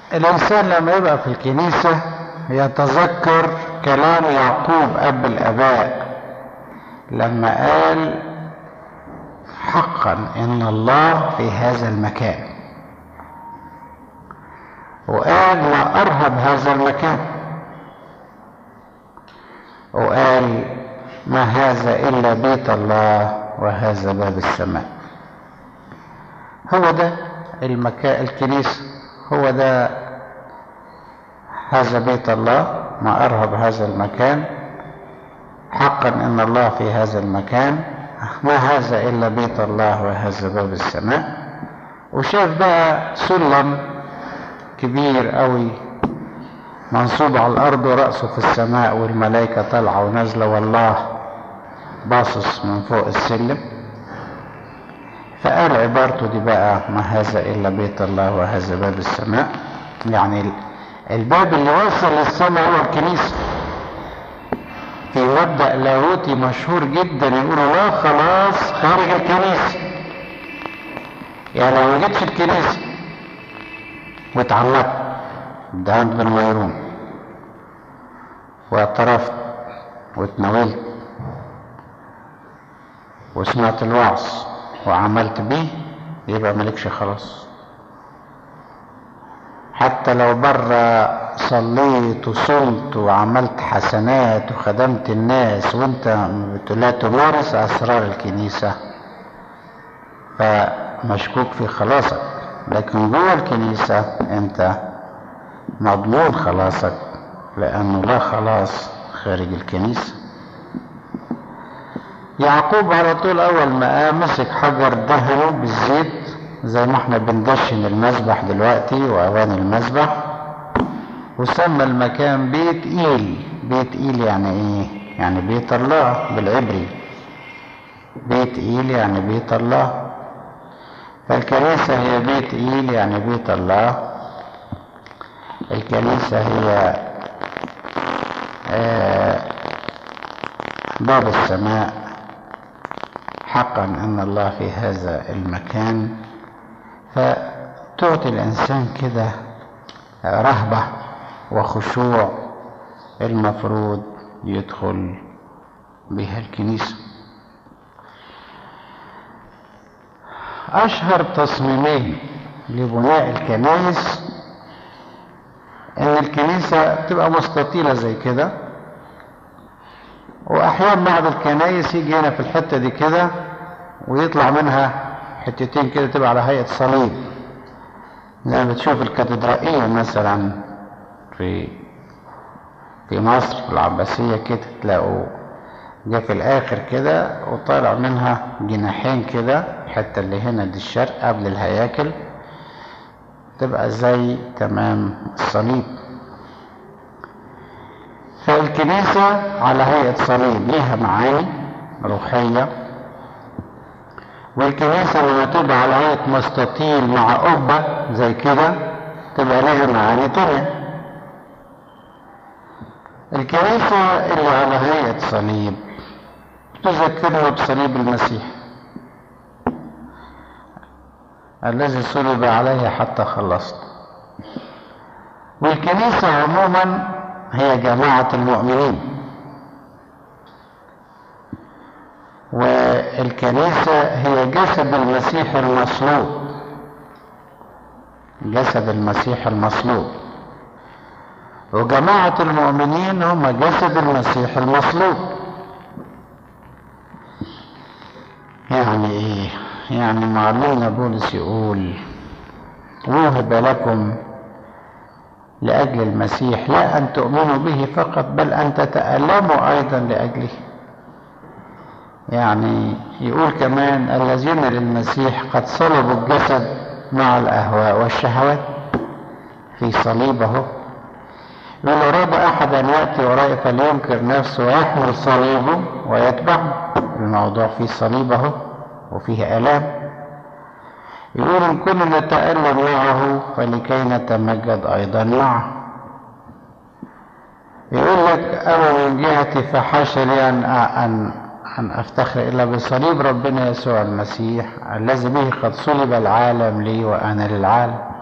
الإنسان لما يبقى في الكنيسة يتذكر كلام يعقوب أب الآباء لما قال حقا إن الله في هذا المكان وقال لا أرهب هذا المكان وقال ما هذا إلا بيت الله وهذا باب السماء هو ده المكان الكنيسة هو ده هذا بيت الله ما أرهب هذا المكان حقا إن الله في هذا المكان ما هذا إلا بيت الله وهذا باب السماء وشاف بقى سلم كبير قوي منصوب على الأرض ورأسه في السماء والملائكة طالعة ونازلة والله باصص من فوق السلم فقال عبارته دي بقى ما هذا إلا بيت الله وهذا باب السماء يعني الباب اللي وصل للسماء هو الكنيسة في مبدأ لاهوتي مشهور جدا يقولوا لا خلاص خارج الكنيسة يعني لو ما جيتش الكنيسة واتعلقت دهنت بالميرون واعترفت واتناولت وسمعت الوعظ وعملت بيه يبقى مالكش خلاص حتى لو بره صليت وصمت وعملت حسنات وخدمت الناس وانت لا تمارس اسرار الكنيسه فمشكوك في خلاصك لكن جوه الكنيسه انت مضمون خلاصك لانه لا خلاص خارج الكنيسه يعقوب على طول اول ما قام مسك حجر دهنه بالزيت زي ما احنا بندشن المذبح دلوقتي واواني المذبح وسمى المكان بيت ايل بيت ايل يعني ايه يعني بيت الله بالعبري بيت ايل يعني بيت الله فالكنيسة هي بيت ايل يعني بيت الله الكنيسة هي آه باب السماء حقا ان الله في هذا المكان فتعطي الانسان كده رهبه وخشوع المفروض يدخل بها الكنيسه اشهر تصميمين لبناء الكنائس ان الكنيسه تبقى مستطيله زي كده واحيانا بعض الكنايس يجي هنا في الحته دي كده ويطلع منها حتتين كده تبقى على هيئه صليب زي ما بتشوف الكاتدرائيه مثلا في في مصر في العباسيه كده تلاقوا جه في الاخر كده وطالع منها جناحين كده الحته اللي هنا دي الشرق قبل الهياكل تبقى زي تمام الصليب فالكنيسة على هيئة صليب ليها معاني روحية والكنيسة لما تبقى على هيئة مستطيل مع قبة زي كده تبقى لها معاني تانية الكنيسة اللي على هيئة صليب تذكرنا بصليب المسيح الذي صلب عليه حتى خلصنا والكنيسة عموما هي جماعة المؤمنين والكنيسة هي جسد المسيح المصلوب جسد المسيح المصلوب وجماعة المؤمنين هم جسد المسيح المصلوب يعني ايه يعني معلمنا بولس يقول وهب لكم لأجل المسيح لا أن تؤمنوا به فقط بل أن تتألموا أيضا لأجله يعني يقول كمان الذين للمسيح قد صلبوا الجسد مع الأهواء والشهوات في صليبه يقول أراد أحد أن يأتي ورائي فلينكر نفسه ويحمل صليبه ويتبعه الموضوع فيه صليبه وفيه آلام يقول إن كنا نتألم معه فلكي نتمجد أيضا معه يقول لك أنا من جهتي فحاشا لي أن أن أن أفتخر إلا بصليب ربنا يسوع المسيح الذي به قد صلب العالم لي وأنا للعالم